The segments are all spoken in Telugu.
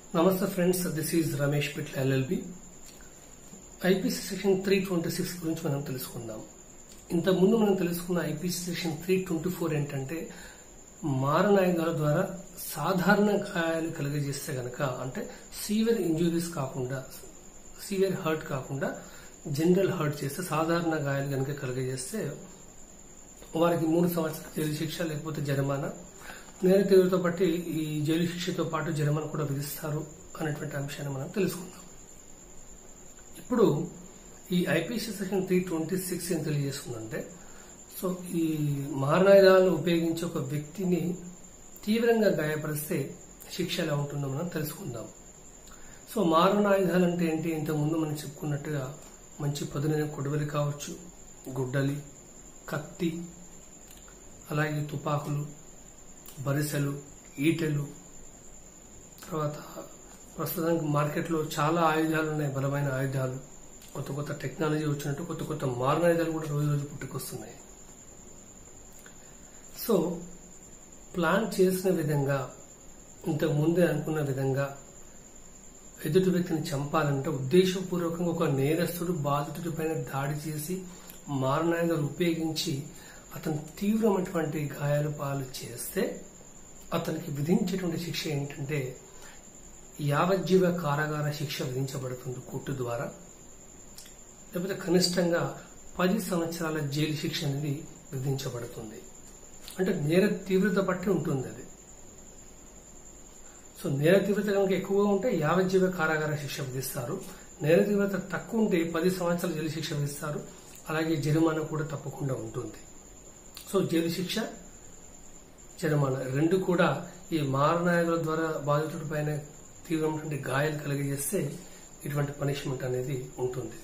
నమస్తే friends this is Ramesh Pitla LLB IPC section three twenty six గురించి మనం తెలుసుకుందాం ఇంతకుముందు మనం తెలుసుకున్న IPC section three twenty four ఏంటంటే మారణాయుధాల ద్వారా సాధారణ గాయాలు కలిగజేస్తే గనక అంటే సీవియర్ ఇంజురీస్ కాకుండా సీవియర్ హర్ట్ కాకుండా జనరల్ హర్ట్ చేస్తే సాధారణ గాయాలు కనుక కలిగజేస్తే వారికి మూడు సంవత్సరాల జైలు శిక్ష లేకపోతే జరిమానా నేర తీవ్రతో బట్టి ఈ జైలు శిక్షతో పాటు జరిమానా కూడా విధిస్తారు అనేటువంటి అంశాన్ని మనం తెలుసుకుందాం ఇప్పుడు ఈ IPC section three twenty six ఏం తెలియజేస్తుందంటే సో ఈ మారణాయుధాలను ఉపయోగించి ఒక వ్యక్తిని తీవ్రంగా గాయపరిస్తే శిక్ష ఎలా ఉంటుందో మనం తెలుసుకుందాం సో మారణాయుధాలు అంటే ఏంటి ఇంతకుముందు మనం చెప్పుకున్నట్టుగా మంచి పదునైన కొడవలి కావచ్చు గుడ్డలి కత్తి అలాగే తుపాకులు బరిసెలు ఈటెలు తర్వాత ప్రస్తుతానికి మార్కెట్లో చాలా ఆయుధాలు ఉన్నాయి బలమైన ఆయుధాలు కొత్త కొత్త టెక్నాలజీ వచ్చినట్టు కొత్త కొత్త మారణాయుధాలు కూడా రోజు రోజు పుట్టుకొస్తున్నాయి సో ప్లాన్ చేసిన విధంగా ఇంతకు ముందే అనుకున్న విధంగా ఎదుటి వ్యక్తిని చంపాలంటే ఉద్దేశపూర్వకంగా ఒక నేరస్తుడు బాధితుడి పైన దాడి చేసి మారణాయుధాలు ఉపయోగించి అతను తీవ్రమైనటువంటి గాయాలు పాలు చేస్తే అతనికి విధించేటువంటి శిక్ష ఏంటంటే యావజ్జీవ కారాగార శిక్ష విధించబడుతుంది కోర్టు ద్వారా లేకపోతే కనిష్టంగా పది సంవత్సరాల జైలు శిక్ష అనేది విధించబడుతుంది అంటే నేర తీవ్రత బట్టి ఉంటుంది అది సో నేర తీవ్రత కనుక ఎక్కువగా ఉంటే యావజ్జీవ కారాగార శిక్ష విధిస్తారు నేర తీవ్రత తక్కువ ఉంటే పది సంవత్సరాల జైలు శిక్ష విధిస్తారు అలాగే జరిమానా కూడా తప్పకుండా ఉంటుంది సో జైలు శిక్ష జరిమానా రెండు కూడా ఈ మారణాయుల ద్వారా బాధితుడి పైన తీవ్రమైనటువంటి గాయాలు కలిగజేస్తే ఇటువంటి పనిష్మెంట్ అనేది ఉంటుంది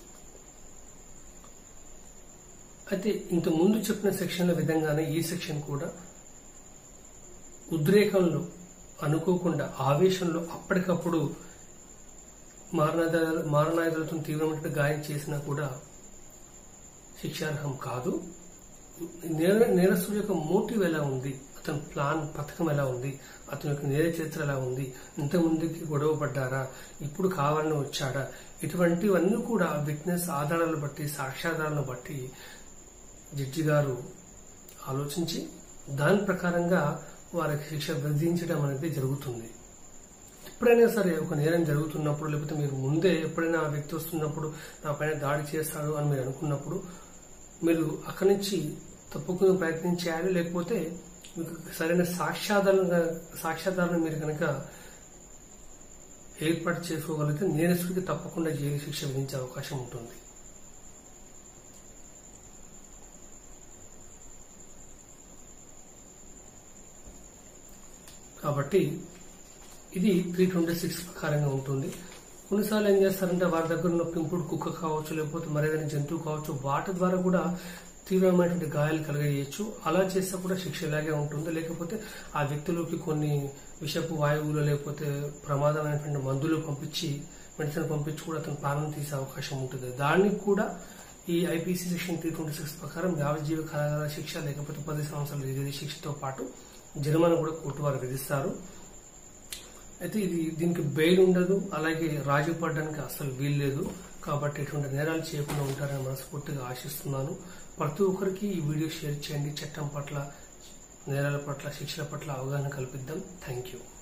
అయితే ఇంత ముందు చెప్పిన సెక్షన్ల విధంగానే ఈ సెక్షన్ కూడా ఉద్రేకంలో అనుకోకుండా ఆవేశంలో అప్పటికప్పుడు మారణాయుధాల మారణాయుధాలతో తీవ్రమైన గాయం చేసినా కూడా శిక్షార్హం కాదు నేర నేరస్తుడి యొక్క మోటివ్ ఎలా ఉంది అతని ప్లాన్ పథకం ఎలా ఉంది అతని యొక్క నేర చరిత్ర ఎలా ఉంది ఇంతకుముందుకి గొడవ పడ్డారా ఇప్పుడు కావాలని వచ్చాడా ఇటువంటివన్నీ కూడా విట్నెస్ ఆధారాలను బట్టి సాక్ష్యాధారాలను బట్టి జడ్జి గారు ఆలోచించి దాని ప్రకారంగా వారికి శిక్ష విధించడం అనేది జరుగుతుంది ఎప్పుడైనా సరే ఒక నేరం జరుగుతున్నప్పుడు లేకపోతే మీరు ముందే ఎప్పుడైనా ఆ వ్యక్తి వస్తున్నప్పుడు నా పైన దాడి చేస్తాడు అని మీరు అనుకున్నప్పుడు మీరు అక్కడి నుంచి తప్పుకునే ప్రయత్నం చేయాలి లేకపోతే మీకు సరైన సాక్ష్యాధారంగా సాక్ష్యాధారాన్ని మీరు కనుక ఏర్పాటు చేసుకోగలిగితే నేరస్తుడికి తప్పకుండా జైలు శిక్ష విధించే అవకాశం ఉంటుంది కాబట్టి ఇది త్రీ ట్వంటీ సిక్స్ ప్రకారంగా ఉంటుంది కొన్నిసార్లు ఏం చేస్తారంటే వారి దగ్గర ఉన్న పెంపుడు కుక్క కావచ్చు లేకపోతే మరేదైనా జంతువు కావచ్చు వాటి ద్వారా కూడా తీవ్రమైనటువంటి గాయాలు కలగజేయచ్చు అలా చేస్తే కూడా శిక్ష ఇలాగే ఉంటుంది లేకపోతే ఆ వ్యక్తిలోకి కొన్ని విషపు వాయువులు లేకపోతే ప్రమాదమైనటువంటి మందులు పంపించి మెడిసిన్ పంపించి కూడా అతను ప్రాణం తీసే అవకాశం ఉంటుంది దానికి కూడా ఈ IPC section three twenty six ప్రకారం యావజ్జీవ కారాగార శిక్ష లేకపోతే పది సంవత్సరాల జైలు శిక్షతో పాటు జరిమానా కూడా కోర్టు వారు విధిస్తారు అయితే ఇది దీనికి బెయిల్ ఉండదు అలాగే రాజీ పడడానికి అసలు వీల్లేదు కాబట్టి ఎటువంటి నేరాలు చేయకుండా ఉంటారని మనస్ఫూర్తిగా ఆశిస్తున్నాను ప్రతి ఒక్కరికి ఈ వీడియో షేర్ చేయండి చట్టం పట్ల నేరాల పట్ల శిక్షల పట్ల అవగాహన కల్పిద్దాం థ్యాంక్ యూ